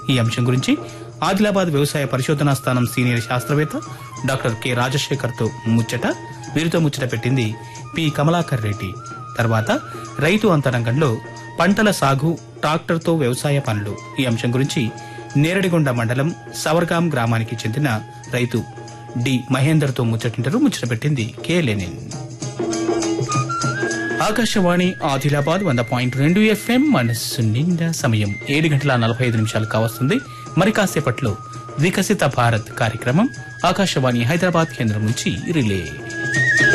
ఈ అంశం గురించి ఆదిలాబాద్ వ్యవసాయ పరిశోధనా స్థానం సీనియర్ శాస్త్రవేత్త డాక్టర్ కె రాజశేఖర్ తో ముచ్చట వీరితో ముచ్చట పెట్టింది పి కమలాకర్ రెడ్డి తర్వాత రైతు అంతరంగంలో పంటల సాగు ట్రాక్టర్తో వ్యవసాయ పనులు ఈ అంశం గురించి నేరడిగొండ మండలం సవర్గాం గ్రామానికి చెందిన రైతు డి మహేందర్తో ముచ్చటింటారు ముచ్చట పెట్టింది కె లెనిన్ ఆకాశవాణి ఆదిలాబాద్ వంద పాయింట్ రెండు ఎఫ్ఎం మనస్సు నిండా సమయం ఏడు గంటల నలభై ఐదు నిమిషాలు కావస్తుంది మరి కాసేపట్లో వికసిత భారత్ కార్యక్రమం ఆకాశవాణి హైదరాబాద్ కేంద్రం నుంచి రిలే